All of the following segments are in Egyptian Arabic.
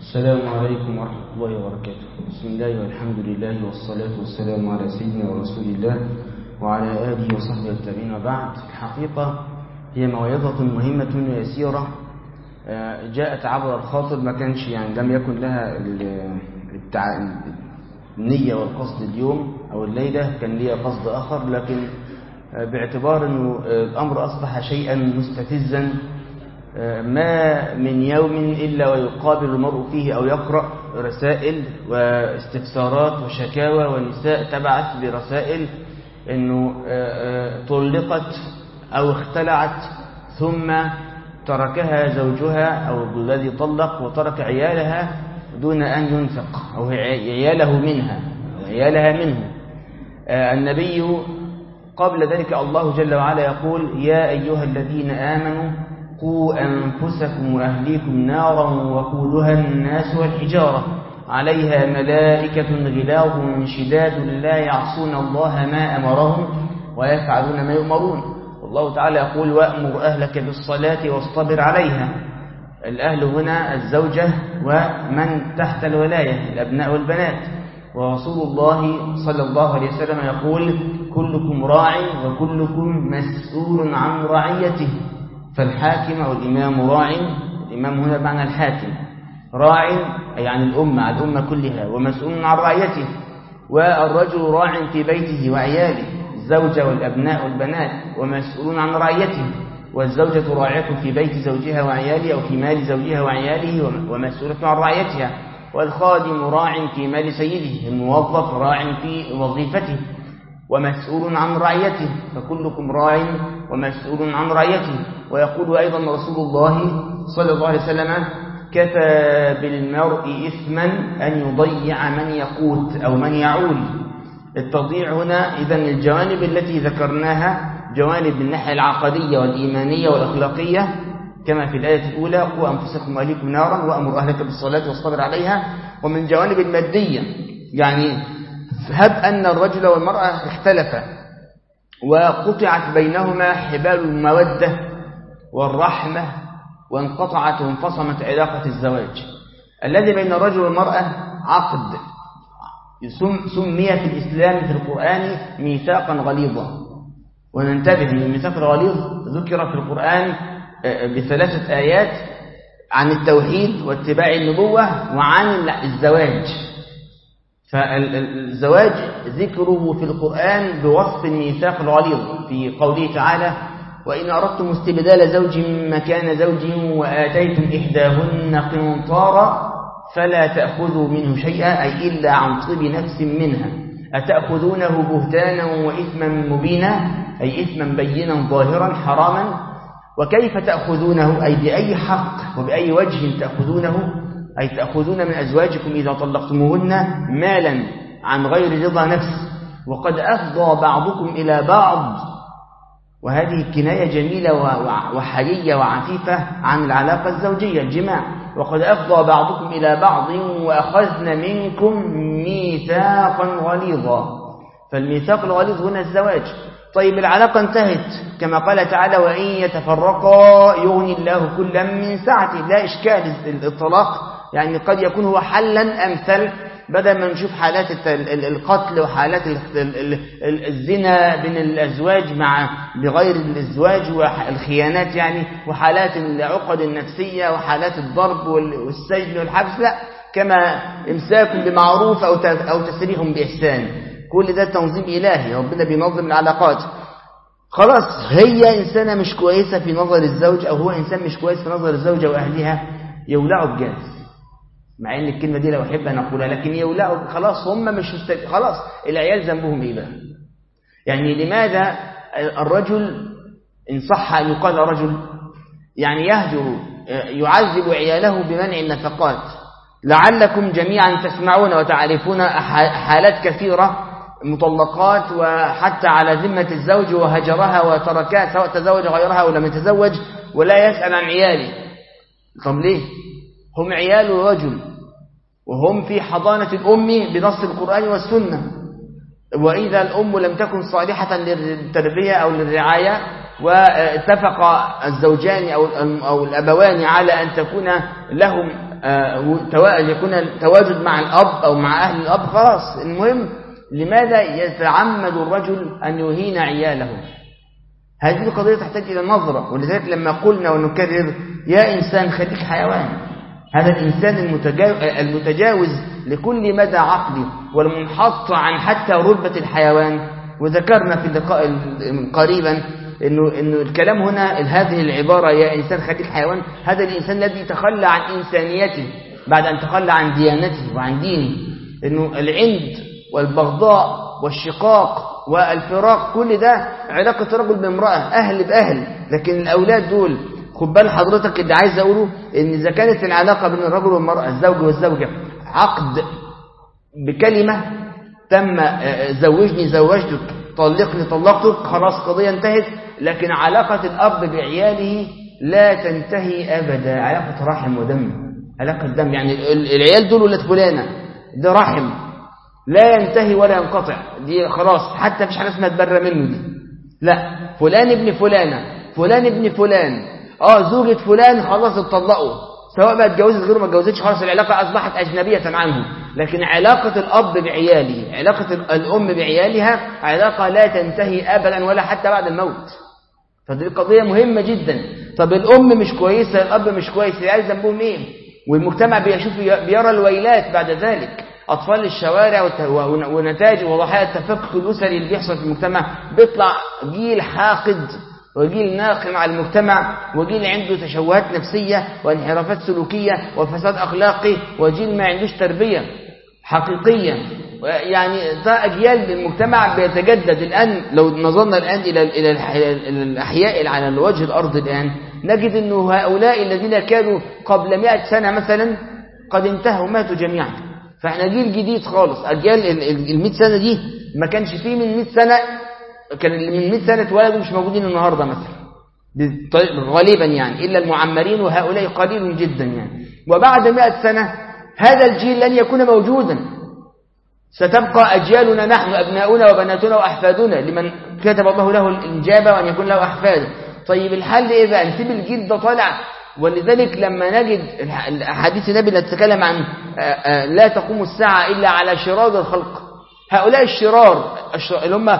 السلام عليكم ورحمة الله وبركاته بسم الله والحمد لله والصلاة والسلام على سيدنا ورسول الله وعلى آله وصحبه التابعين وبعد الحقيقة هي موعظة مهمة ويسيرة جاءت عبر الخاطر ما كانش يعني لم يكن لها التع... النية والقصد اليوم أو الليلة كان ليها قصد آخر لكن باعتبار أنه الأمر أصبح شيئا مستفزا ما من يوم إلا ويقابل المرء فيه أو يقرأ رسائل واستفسارات وشكاوى ونساء تبعث برسائل أنه طلقت أو اختلعت ثم تركها زوجها أو الذي طلق وترك عيالها دون أن ينفق أو عياله منها أو عيالها منه النبي قبل ذلك الله جل وعلا يقول يا أيها الذين آمنوا قوا أنفسكم وأهليكم نارا وقودها الناس والحجارة عليها ملائكة غلاظ شداد لا يعصون الله ما أمرهم ويفعلون ما يؤمرون والله تعالى يقول وأمر أهلك بالصلاة واصطبر عليها الأهل هنا الزوجة ومن تحت الولاية الأبناء والبنات ورسول الله صلى الله عليه وسلم يقول كلكم راع وكلكم مسؤول عن رعيته فالحاكم أو الإمام راع الإمام هنا معنى الحاكم راع أي عن الأمة عن الأمة كلها ومسؤول عن رعيته والرجل راع في بيته وعياله الزوجة والأبناء والبنات ومسؤول عن رعيته والزوجة راعية في بيت زوجها وعياله أو في مال زوجها وعياله ومسؤولة عن رعيتها والخادم راع في مال سيده الموظف راع في وظيفته ومسؤول عن رعيته فكلكم راع ومسؤول عن رعيته ويقول أيضا رسول الله صلى الله عليه وسلم كفى بالمرء إثما أن يضيع من يقوت أو من يعول التضييع هنا إذا الجوانب التي ذكرناها جوانب من الناحية العقدية والإيمانية والأخلاقية كما في الآية الأولى قوا أنفسكم وأهليكم نارا وأمر أهلك بالصلاة واصطبر عليها ومن جوانب المادية يعني هب أن الرجل والمرأة اختلفا وقطعت بينهما حبال المودة والرحمة وانقطعت وانفصمت علاقة الزواج الذي بين الرجل والمرأة عقد سمي في الإسلام في القرآن ميثاقا غليظا وننتبه أن الميثاق الغليظ ذكر في القرآن بثلاثة آيات عن التوحيد واتباع النبوة وعن الزواج فالزواج ذكره في القرآن بوصف الميثاق الغليظ في قوله تعالى وإن أردتم استبدال زوج مكان زوج وآتيتم إحداهن قنطارا فلا تأخذوا منه شيئا أي إلا عن طيب نفس منها أتأخذونه بهتانا وإثما مبينا أي إثما بينا ظاهرا حراما وكيف تأخذونه أي بأي حق وبأي وجه تأخذونه أي تأخذون من أزواجكم إذا طلقتموهن مالا عن غير رضا نفس وقد أفضى بعضكم إلى بعض وهذه كناية جميلة وحيية وعفيفة عن العلاقة الزوجية الجماع وقد أفضى بعضكم إلى بعض وأخذن منكم ميثاقا غليظا فالميثاق الغليظ هنا الزواج طيب العلاقة انتهت كما قال تعالى وإن يتفرقا يغني الله كلا من سعته لا إشكال الطلاق يعني قد يكون هو حلا أمثل بدل ما نشوف حالات القتل وحالات الزنا بين الأزواج مع بغير الزواج والخيانات يعني وحالات العقد النفسية وحالات الضرب والسجن والحبس لا كما إمساك بمعروف أو تسريح بإحسان كل ده تنظيم إلهي ربنا بينظم العلاقات خلاص هي إنسانة مش كويسة في نظر الزوج أو هو إنسان مش كويس في نظر الزوجة وأهلها يولعوا بجاز مع ان الكلمة دي لو أحب أن أقولها لكن يولعوا خلاص هم مش مستب... خلاص العيال ذنبهم إيه بقى يعني لماذا الرجل إن صح أن يقال رجل يعني يهجر يعذب عياله بمنع النفقات لعلكم جميعا تسمعون وتعرفون حالات كثيرة مطلقات وحتى على ذمة الزوج وهجرها وتركها سواء تزوج غيرها أو لم يتزوج ولا يسأل عن عياله طب ليه هم عيال رجل وهم في حضانة الأم بنص القرآن والسنة وإذا الأم لم تكن صالحة للتربية أو للرعاية واتفق الزوجان أو أو الأبوان على أن تكون لهم يكون تواجد مع الأب أو مع أهل الأب خلاص المهم لماذا يتعمد الرجل أن يهين عياله هذه القضية تحتاج إلى نظرة ولذلك لما قلنا ونكرر يا إنسان خليك حيوان هذا الإنسان المتجاوز لكل مدى عقلي والمنحط عن حتى رتبة الحيوان وذكرنا في اللقاء قريبا إنه, إنه الكلام هنا هذه العبارة يا إنسان خليك حيوان هذا الإنسان الذي تخلى عن إنسانيته بعد أن تخلى عن ديانته وعن دينه إنه العند والبغضاء والشقاق والفراق كل ده علاقة رجل بامرأة أهل بأهل لكن الأولاد دول خد بال حضرتك اللي عايز أقوله إن إذا كانت العلاقة بين الرجل والمرأة الزوج والزوجة عقد بكلمة تم زوجني زوجتك طلقني طلقتك خلاص قضية انتهت لكن علاقة الأب بعياله لا تنتهي أبدا علاقة رحم ودم علاقة دم يعني العيال دول ولاد فلانة ده رحم لا ينتهي ولا ينقطع دي خلاص حتى مفيش حاجه اسمها تبرى منه دي لا فلان ابن فلانه فلان ابن فلان اه زوجة فلان خلاص اتطلقوا سواء بقى اتجوزت غيره ما اتجوزتش خلاص العلاقه اصبحت اجنبيه عنه لكن علاقه الاب بعياله علاقه الام بعيالها علاقه لا تنتهي ابدا ولا حتى بعد الموت فدي قضيه مهمه جدا طب الام مش كويسه الاب مش كويس العيال ذنبهم ايه والمجتمع بيشوف بيرى الويلات بعد ذلك أطفال الشوارع ونتائج وضحايا التفكك الأسري اللي بيحصل في المجتمع بيطلع جيل حاقد وجيل ناقم على المجتمع وجيل عنده تشوهات نفسية وانحرافات سلوكية وفساد أخلاقي وجيل ما عندوش تربية حقيقية يعني ده أجيال المجتمع بيتجدد الآن لو نظرنا الآن إلى إلى الأحياء على وجه الأرض الآن نجد أنه هؤلاء الذين كانوا قبل مئة سنة مثلا قد انتهوا ماتوا جميعا فاحنا جيل جديد خالص اجيال ال 100 سنه دي ما كانش فيه من 100 سنه كان اللي من 100 سنه اتولدوا مش موجودين النهارده مثلا غالبا يعني الا المعمرين وهؤلاء قليل جدا يعني وبعد 100 سنه هذا الجيل لن يكون موجودا ستبقى اجيالنا نحن ابناؤنا وبناتنا واحفادنا لمن كتب الله له الانجابه وان يكون له احفاد طيب الحل ايه بقى نسيب الجيل ده طالع ولذلك لما نجد حديث النبي اللي تتكلم عن لا تقوم الساعة إلا على شرار الخلق هؤلاء الشرار اللي هم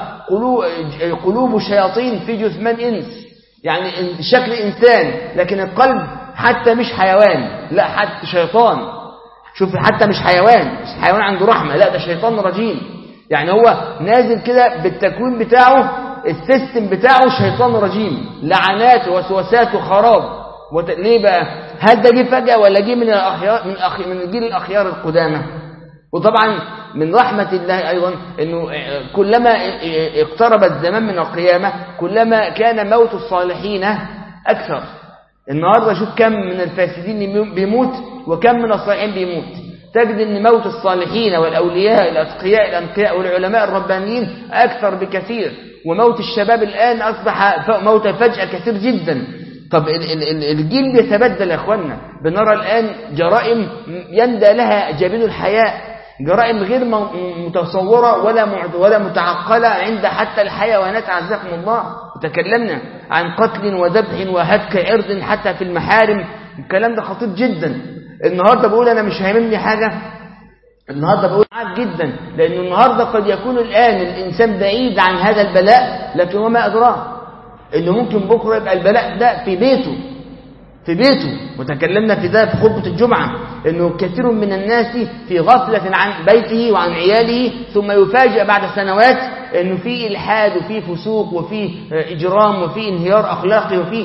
قلوب شياطين في جثمان إنس يعني شكل إنسان لكن القلب حتى مش حيوان لا حتى شيطان شوف حتى مش حيوان مش حيوان عنده رحمة لا ده شيطان رجيم يعني هو نازل كده بالتكوين بتاعه السيستم بتاعه شيطان رجيم لعنات وسوسات وخراب وت... ليه بقى هل ده جه فجأة ولا جه من الأخيار من أخ... من جيل الأخيار القدامى وطبعا من رحمة الله أيضا أنه كلما اقترب الزمان من القيامة كلما كان موت الصالحين أكثر النهاردة شوف كم من الفاسدين بيموت وكم من الصالحين بيموت تجد أن موت الصالحين والأولياء الأتقياء الأنقياء والعلماء الربانيين أكثر بكثير وموت الشباب الآن أصبح موت فجأة كثير جدا طب الجيل بيتبدل يا اخوانا بنرى الآن جرائم يندى لها جبين الحياء جرائم غير متصورة ولا ولا متعقلة عند حتى الحيوانات عزكم الله وتكلمنا عن قتل وذبح وهتك عرض حتى في المحارم الكلام ده خطير جدا النهاردة بقول أنا مش هيمني حاجة النهاردة بقول معاك جدا لأن النهاردة قد يكون الآن الإنسان بعيد عن هذا البلاء لكن وما أدراه انه ممكن بكره يبقى البلاء ده في بيته في بيته وتكلمنا في ده في خطبه الجمعه انه كثير من الناس في غفله عن بيته وعن عياله ثم يفاجئ بعد سنوات انه في الحاد وفي فسوق وفي اجرام وفي انهيار اخلاقي وفي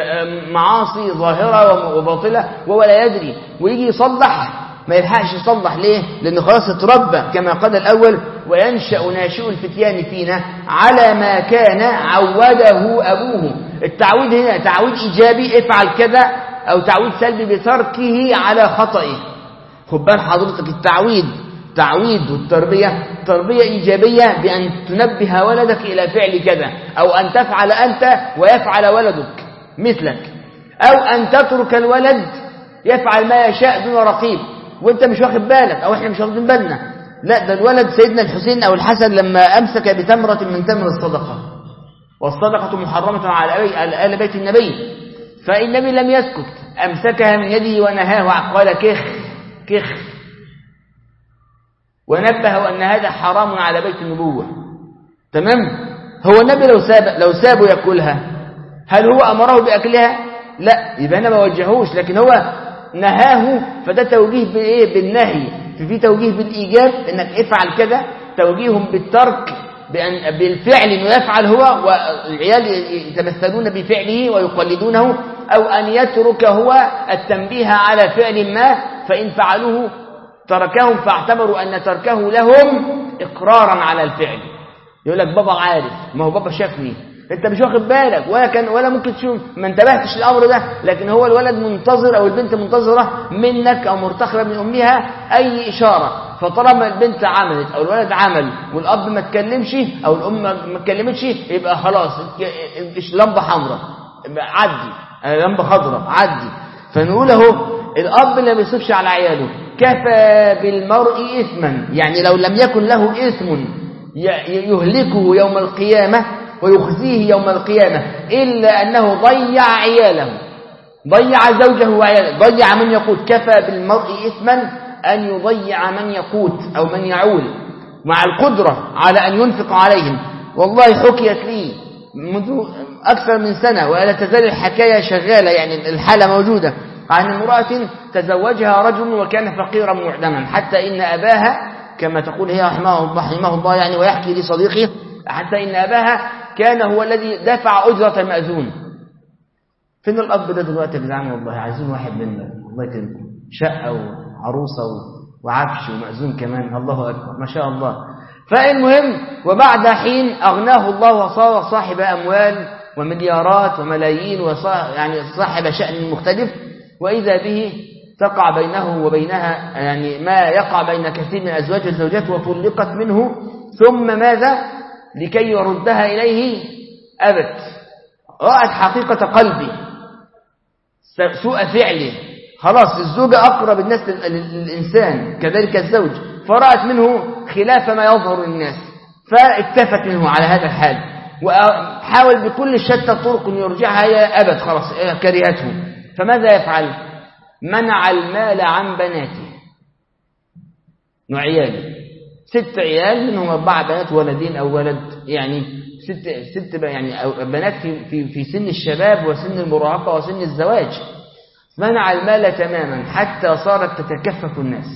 معاصي ظاهره وباطله وهو لا يدري ويجي يصلح ما يلحقش يصلح ليه لأنه خلاص اتربى كما قال الأول وينشأ ناشئ الفتيان فينا على ما كان عوده أبوه التعويد هنا تعويد إيجابي افعل كذا أو تعويد سلبي بتركه على خطئه خد بال حضرتك التعويد تعويد والتربية تربية إيجابية بأن تنبه ولدك إلى فعل كذا أو أن تفعل أنت ويفعل ولدك مثلك أو أن تترك الولد يفعل ما يشاء دون رقيب وانت مش واخد بالك او احنا مش واخدين بالنا لا ده الولد سيدنا الحسين او الحسن لما امسك بتمرة من تمر الصدقة والصدقة محرمة على آل بيت النبي فالنبي لم يسكت أمسكها من يده ونهاه قال كخ كخ ونبه أن هذا حرام على بيت النبوة تمام هو النبي لو ساب لو سابه يأكلها هل هو أمره بأكلها لا يبقى أنا ما وجهوش لكن هو نهاه فده توجيه بايه بالنهي في توجيه بالايجاب انك افعل كذا توجيههم بالترك بأن بالفعل انه يفعل هو والعيال يتمثلون بفعله ويقلدونه او ان يترك هو التنبيه على فعل ما فان فعلوه تركهم فاعتبروا ان تركه لهم اقرارا على الفعل يقول لك بابا عارف ما هو بابا شافني انت مش واخد بالك ولا كان ولا ممكن تشوف ما انتبهتش للامر ده لكن هو الولد منتظر او البنت منتظره منك او مرتخبه من امها اي اشاره فطالما البنت عملت او الولد عمل والاب ما اتكلمش او الام ما اتكلمتش يبقى خلاص لمبه حمراء عدي لمبه خضراء عدي فنقول اهو الاب اللي ما بيصرفش على عياله كفى بالمرء اثما يعني لو لم يكن له اثم يهلكه يوم القيامه ويخزيه يوم القيامة إلا أنه ضيع عياله ضيع زوجه وعياله ضيع من يقود كفى بالمرء إثما أن يضيع من يقود أو من يعول مع القدرة على أن ينفق عليهم والله حكيت لي منذ أكثر من سنة ولا تزال الحكاية شغالة يعني الحالة موجودة عن امرأة تزوجها رجل وكان فقيرا معدما حتى إن أباها كما تقول هي رحمه الله, رحمه الله يعني ويحكي لصديقه حتى إن أباها كان هو الذي دفع أجرة المأذون فين الأب ده دلوقتي يا جدعان والله عايزين واحد منا الله يكرمكم شقة وعروسة وعفش ومأذون كمان الله أكبر ما شاء الله فالمهم وبعد حين أغناه الله وصار صاحب أموال ومليارات وملايين وصاحب يعني صاحب شأن مختلف وإذا به تقع بينه وبينها يعني ما يقع بين كثير من أزواج الزوجات وطلقت منه ثم ماذا لكي يردها إليه أبت رأت حقيقة قلبي سوء فعله خلاص الزوجة أقرب الناس للإنسان كذلك الزوج فرأت منه خلاف ما يظهر للناس فاكتفت منه على هذا الحال وحاول بكل شتى الطرق أن يرجعها هي أبد خلاص كرهته فماذا يفعل منع المال عن بناته وعياله ست عيال منهم أربعة بنات ولدين أو ولد يعني ست ست يعني بنات في في في سن الشباب وسن المراهقة وسن الزواج منع المال تماما حتى صارت تتكفف الناس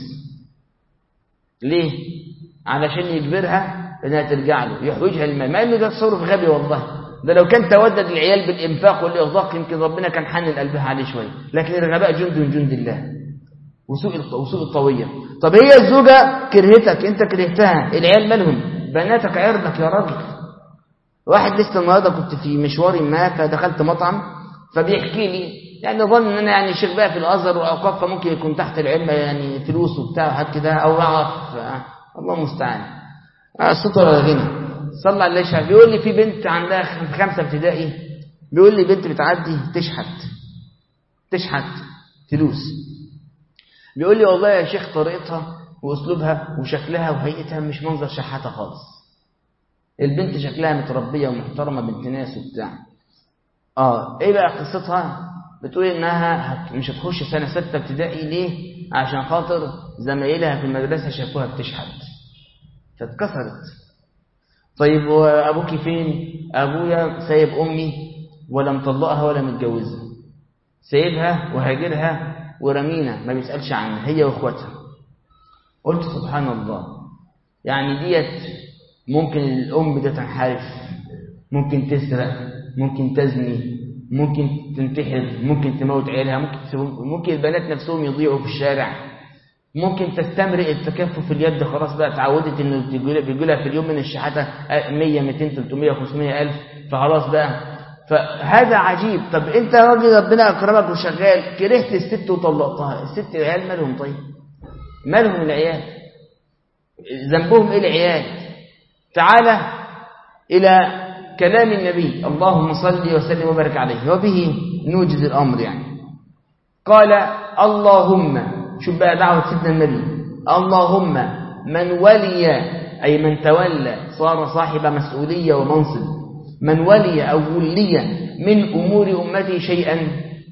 ليه؟ علشان يجبرها انها ترجع له يحوجها المال ما انه ده تصرف غبي والله ده لو كان تودد العيال بالانفاق والارزاق يمكن ربنا كان حنن قلبها عليه شويه لكن الغباء جند من جند الله وسوء وسوء الطويه طب هي الزوجه كرهتك انت كرهتها العيال مالهم بناتك عرضك يا راجل واحد لسه النهارده كنت في مشوار ما فدخلت مطعم فبيحكي لي يعني ظن ان انا يعني شيخ بقى في الازهر واوقاف فممكن يكون تحت العلم يعني فلوس وبتاع وحاجات كده او اعرف الله المستعان الصوت ولا الغنى صلى على الله بيقول لي في بنت عندها خمسه ابتدائي بيقول لي بنت بتعدي تشحت تشحت فلوس بيقول لي والله يا شيخ طريقتها واسلوبها وشكلها وهيئتها مش منظر شحاته خالص البنت شكلها متربيه ومحترمه بنت ناس وبتاع اه ايه بقى قصتها بتقول انها مش هتخش سنه سته ابتدائي ليه عشان خاطر زمايلها في المدرسه شافوها بتشحت فاتكسرت طيب وابوك فين ابويا سايب امي ولا مطلقها ولا متجوزها سايبها وهاجرها ورمينا ما بيسالش عنها هي واخواتها قلت سبحان الله يعني ديت ممكن الام ده تنحرف ممكن تسرق ممكن تزني ممكن تنتحر ممكن تموت عيالها ممكن ممكن البنات نفسهم يضيعوا في الشارع ممكن تستمرئ التكفف اليد خلاص بقى اتعودت انه بيجي لها في اليوم من الشحاته 100 200 300 500 الف فخلاص بقى فهذا عجيب طب انت راجل ربنا اكرمك وشغال كرهت الست وطلقتها الست العيال مالهم طيب مالهم العيال ذنبهم ايه العيال تعالى الى كلام النبي اللهم صل وسلم وبارك عليه وبه نوجد الامر يعني قال اللهم شوف بقى دعوه سيدنا النبي اللهم من ولي اي من تولى صار صاحب مسؤوليه ومنصب من ولي او ولي من امور امتي شيئا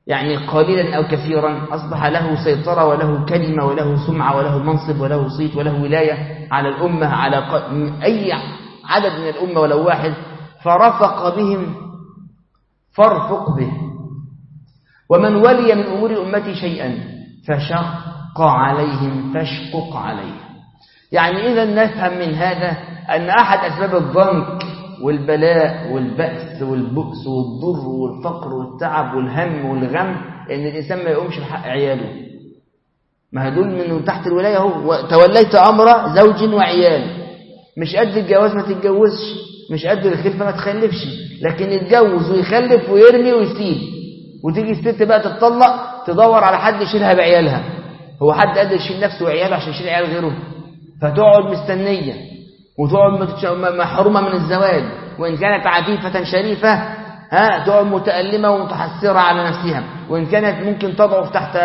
يعني قليلا أو كثيرا أصبح له سيطرة وله كلمة وله سمعة وله منصب وله صيت وله ولاية على الأمة على أي عدد من الأمة ولو واحد فرفق بهم فارفق به ومن ولي من أمور الأمة شيئا فشق عليهم فاشقق عليه يعني إذا نفهم من هذا أن أحد أسباب الضنك والبلاء والبأس والبؤس والضر والفقر والتعب والهم والغم إن الإنسان ما يقومش بحق عياله ما هدول من تحت الولاية هو توليت أمر زوج وعيال مش قد الجواز ما تتجوزش مش قد الخلفة ما تخلفش لكن يتجوز ويخلف ويرمي ويسيب وتيجي الست بقى تتطلق تدور على حد يشيلها بعيالها هو حد قادر يشيل نفسه وعياله عشان يشيل عيال غيره فتقعد مستنية وتقعد محرومة من الزواج وإن كانت عفيفة شريفة ها تقعد متألمة ومتحسرة على نفسها وإن كانت ممكن تضعف تحت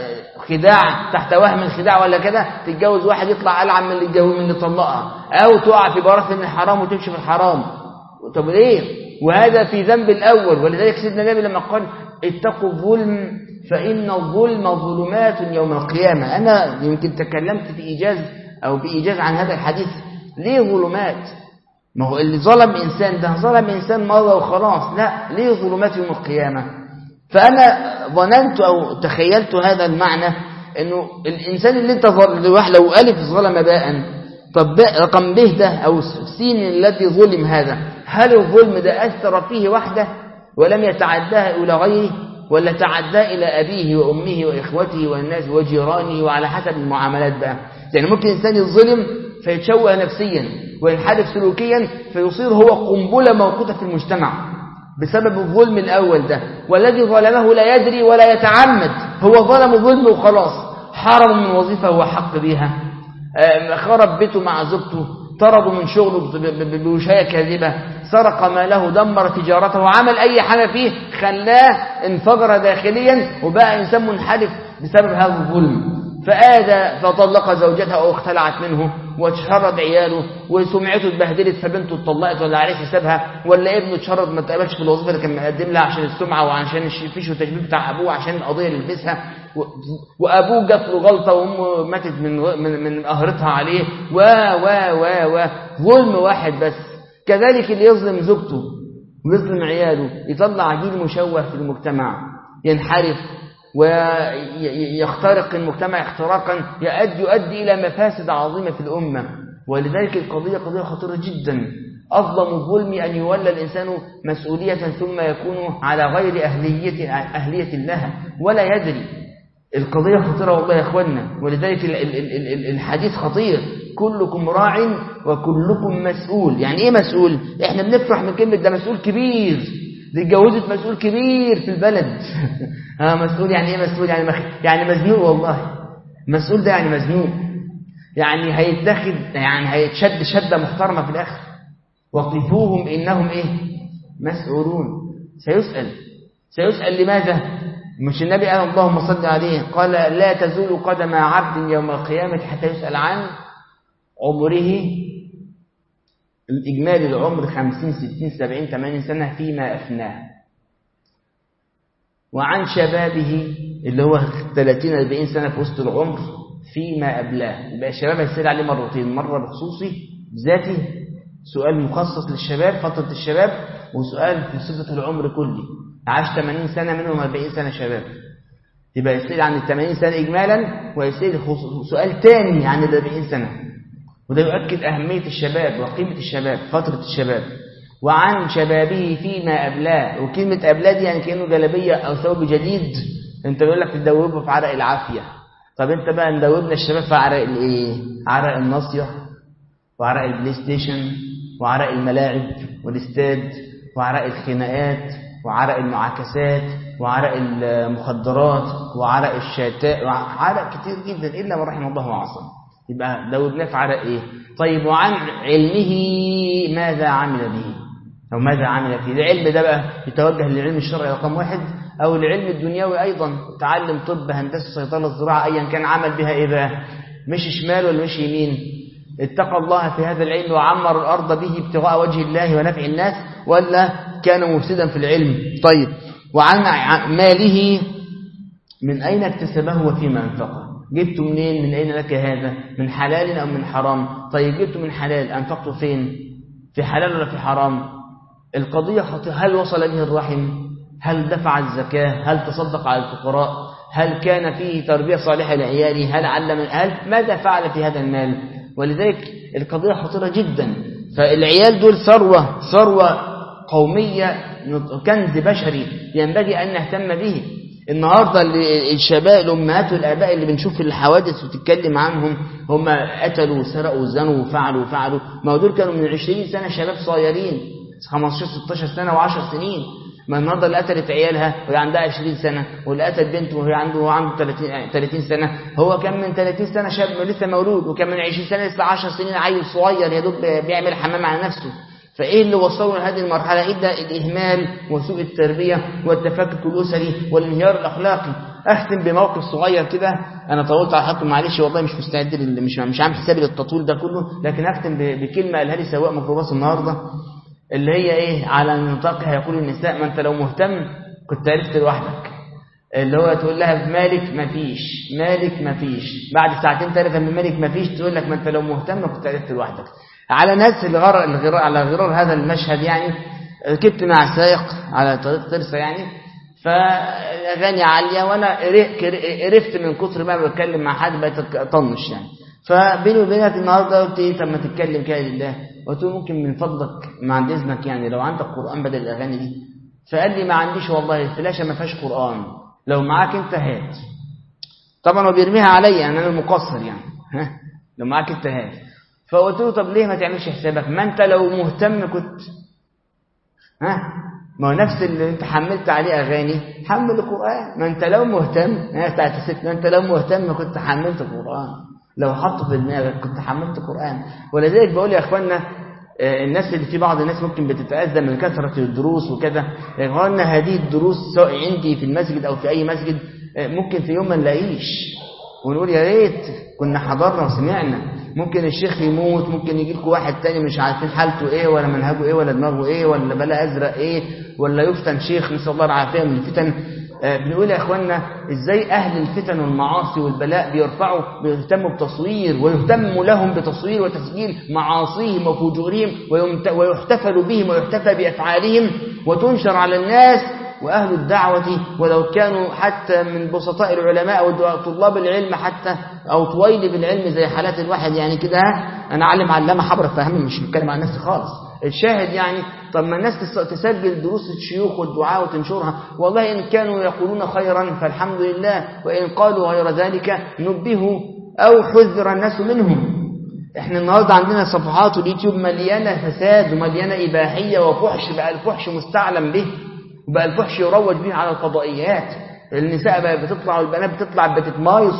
خداع تحت وهم الخداع ولا كده تتجوز واحد يطلع ألعن من اللي اتجوز من اللي طلقها أو تقع في براثن الحرام وتمشي في الحرام طب ليه؟ وهذا في ذنب الأول ولذلك سيدنا النبي لما قال اتقوا الظلم فإن الظلم ظلمات يوم القيامة أنا يمكن تكلمت في إيجاز أو بإيجاز عن هذا الحديث ليه ظلمات ما هو اللي ظلم إنسان ده ظلم إنسان مرة وخلاص لا ليه ظلمات يوم القيامة فأنا ظننت أو تخيلت هذا المعنى أنه الإنسان اللي انت لو ألف ظلم باء طب رقم به ده أو سين الذي ظلم هذا هل الظلم ده أثر فيه وحده ولم يتعداها إلى غيره ولا تعدى إلى أبيه وأمه وإخوته والناس وجيرانه وعلى حسب المعاملات بقى يعني ممكن إنسان يظلم فيتشوه نفسيا وينحرف سلوكيا فيصير هو قنبلة موقوتة في المجتمع بسبب الظلم الأول ده والذي ظلمه لا يدري ولا يتعمد هو ظلم ظلم وخلاص حرم من وظيفة هو حق بها خرب بيته مع زوجته طرده من شغله بوشاية كاذبة سرق ماله دمر تجارته عمل أي حاجة فيه خلاه انفجر داخليا وبقى إنسان منحرف بسبب هذا الظلم فآذى فطلق زوجته أو اختلعت منه واتشرد عياله وسمعته اتبهدلت فبنته اتطلقت ولا عرف سابها ولا ابنه اتشرد ما اتقبلش في الوظيفه اللي كان مقدم لها عشان السمعه وعشان الفيش والتشبيه بتاع ابوه عشان القضيه اللي لبسها وابوه جات له غلطه وامه ماتت من من, من قهرتها عليه و و و و ظلم واحد بس كذلك اللي يظلم زوجته ويظلم عياله يطلع جيل مشوه في المجتمع ينحرف ويخترق المجتمع اختراقا يؤدي يؤدي إلى مفاسد عظيمة في الأمة ولذلك القضية قضية خطيرة جدا أظلم الظلم أن يولى الإنسان مسؤولية ثم يكون على غير أهلية, أهلية لها ولا يدري القضية خطيرة والله يا أخوانا ولذلك الحديث خطير كلكم راع وكلكم مسؤول يعني إيه مسؤول؟ إحنا بنفرح من كلمة ده مسؤول كبير دي اتجوزت مسؤول كبير في البلد ها مسؤول يعني ايه مسؤول يعني مخ... يعني مزنوق والله مسؤول ده يعني مزنوق يعني هيتاخد يعني هيتشد شده محترمه في الاخر وقفوهم انهم ايه مسؤولون سيسال سيسال لماذا مش النبي قال اللهم صل عليه قال لا تزول قدم عبد يوم القيامه حتى يسال عن عمره الإجمالي العمر 50 60 70 80 سنة فيما أفناه وعن شبابه اللي هو 30 40 سنة في وسط العمر فيما أبلاه يبقى الشباب هيصير عليه مرتين مرة بخصوصي ذاتي سؤال مخصص للشباب فترة الشباب وسؤال في صفة العمر كلي عاش 80 سنة منهم 40 سنة شباب يبقى يسأل عن ال 80 سنة إجمالا ويسأل سؤال تاني عن ال 40 سنة وده يؤكد أهمية الشباب وقيمة الشباب فترة الشباب وعن شبابه فيما أبلاه وكلمة أبلاه دي يعني كأنه جلبية أو ثوب جديد انت بيقول لك تدوبه في عرق العافية طب انت بقى ندوبنا الشباب في عرق الايه عرق الناصية وعرق البلاي ستيشن وعرق الملاعب والاستاد وعرق الخناقات وعرق المعاكسات وعرق المخدرات وعرق الشتاء وعرق كتير جدا إلا من رحم الله وعصم يبقى دوبناه في عرق ايه طيب وعن علمه ماذا عمل به او ماذا عمل فيه العلم ده بقى يتوجه للعلم الشرعي رقم واحد او العلم الدنيوي ايضا تعلم طب هندسه صيدله الزراعه ايا كان عمل بها ايه بقى مش شمال ولا مش يمين اتقى الله في هذا العلم وعمر الارض به ابتغاء وجه الله ونفع الناس ولا كان مفسدا في العلم طيب وعن ماله من أين اكتسبه وفيما أنفقه جبته منين من أين لك هذا من حلال أو من حرام طيب جبته من حلال أنفقته فين في حلال ولا في حرام القضية خطيرة هل وصل به الرحم هل دفع الزكاة هل تصدق على الفقراء هل كان فيه تربية صالحة لعياله هل علم هل ماذا فعل في هذا المال ولذلك القضية خطيرة جدا فالعيال دول ثروة ثروة قومية كنز بشري ينبغي أن نهتم به النهاردة الشباب الأمهات والآباء اللي بنشوف في الحوادث وتتكلم عنهم هم قتلوا وسرقوا وزنوا وفعلوا وفعلوا ما هو دول كانوا من 20 سنة شباب صغيرين 15 16 سنة و10 سنين ما النهارده اللي قتلت عيالها وهي عندها 20 سنة واللي قتل بنته وهي عنده وهو عنده 30 30 سنة هو كان من 30 سنة شاب لسه مولود وكان من 20 سنة لسه 10 سنين عيل صغير يا دوب بيعمل حمام على نفسه فايه اللي وصله لهذه المرحلة ايه ده الاهمال وسوء التربية والتفكك الاسري والانهيار الاخلاقي اختم بموقف صغير كده انا طولت على حقكم معلش والله مش مستعد مش مش عامل حسابي للتطويل ده كله لكن اختم بكلمة قالها لي سواق ميكروباص النهارده اللي هي ايه على نطاقها يقول النساء ما انت لو مهتم كنت عرفت لوحدك اللي هو تقول لها مالك مفيش مالك مفيش بعد ساعتين تعرف ان مالك مفيش تقول لك ما انت لو مهتم كنت عرفت لوحدك على ناس الغرار الغرار على غرار هذا المشهد يعني ركبت مع سائق على طريق ترسا يعني فالاغاني عاليه وانا قرفت من كتر ما بتكلم مع حد بقيت اطنش يعني فبيني وبينك النهارده قلت ايه طب ما تتكلم كده لله قلت له ممكن من فضلك ما عند اذنك يعني لو عندك قران بدل الاغاني دي فقال لي ما عنديش والله الفلاشه ما فيهاش قران لو معاك انت هات طبعا هو بيرميها عليا يعني انا المقصر يعني ها لو معاك انت هات فقلت له طب ليه ما تعملش حسابك ما انت لو مهتم كنت ها ما هو نفس اللي انت حملت عليه اغاني حمل القران ما انت لو مهتم ها بتاعت الست ما انت لو مهتم كنت حملت القران لو حطه في دماغك كنت حملت قران ولذلك بقول يا اخوانا الناس اللي في بعض الناس ممكن بتتأذى من كثرة الدروس وكذا يا اخوانا هذه الدروس سواء عندي في المسجد او في اي مسجد ممكن في يوم ما نلاقيش ونقول يا ريت كنا حضرنا وسمعنا ممكن الشيخ يموت ممكن يجي لكم واحد تاني مش عارفين حالته ايه ولا منهجه ايه ولا دماغه ايه ولا بلا ازرق ايه ولا يفتن شيخ نسال الله العافيه من الفتن آه بنقول يا اخوانا ازاي اهل الفتن والمعاصي والبلاء بيرفعوا بيهتموا بتصوير ويهتم لهم بتصوير وتسجيل معاصيهم وفجورهم ويحتفل بهم ويحتفى بافعالهم وتنشر على الناس وأهل الدعوة ولو كانوا حتى من بسطاء العلماء أو طلاب العلم حتى أو طويل بالعلم زي حالات الواحد يعني كده أنا علم علامة حبر فهم مش بتكلم عن نفسي خالص الشاهد يعني طب ما الناس تسجل دروس الشيوخ والدعاء وتنشرها والله إن كانوا يقولون خيرا فالحمد لله وإن قالوا غير ذلك نبهوا أو حذر الناس منهم احنا النهاردة عندنا صفحات اليوتيوب مليانة فساد ومليانة إباحية وفحش بقى الفحش مستعلم به وبقى الفحش يروج به على الفضائيات النساء بقى بتطلع والبنات بتطلع بتتمايص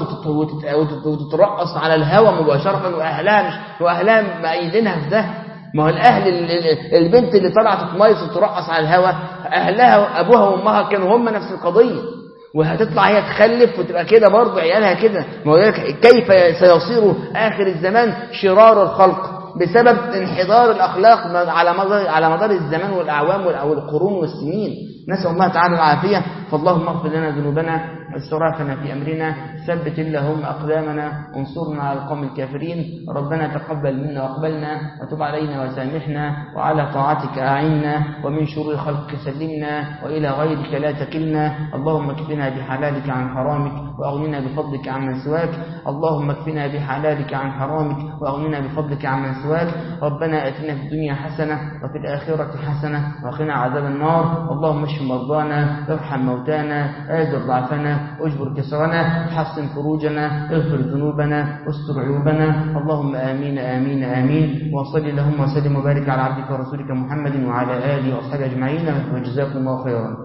وتترقص على الهوا مباشرة وأهلها مش وأهلها مأيدينها في ده ما هو الأهل البنت اللي طلعت تتمايص وترقص على الهوا أهلها أبوها وأمها كانوا هم نفس القضية وهتطلع هي تخلف وتبقى كده برضه عيالها كده ما هو كيف سيصير آخر الزمان شرار الخلق بسبب انحدار الأخلاق على مدار على مدار الزمان والأعوام والقرون والسنين نسأل الله تعالى العافية فاللهم اغفر لنا ذنوبنا واسرافنا في أمرنا ثبت اللهم أقدامنا انصرنا على القوم الكافرين ربنا تقبل منا واقبلنا وتب علينا وسامحنا وعلى طاعتك أعنا ومن شرور خلقك سلمنا وإلى غيرك لا تكلنا اللهم اكفنا بحلالك عن حرامك وأغننا بفضلك عمن سواك اللهم اكفنا بحلالك عن حرامك وأغننا بفضلك عمن سواك ربنا آتنا في الدنيا حسنة وفي الآخرة حسنة وقنا عذاب النار اللهم اشف مرضانا ارحم موتانا آزر ضعفنا اجبر كسرنا حسن فروجنا اغفر ذنوبنا استر عيوبنا اللهم آمين آمين آمين وصل اللهم وسلم وبارك على عبدك ورسولك محمد وعلى آله وأصحابه أجمعين وجزاكم الله خيرا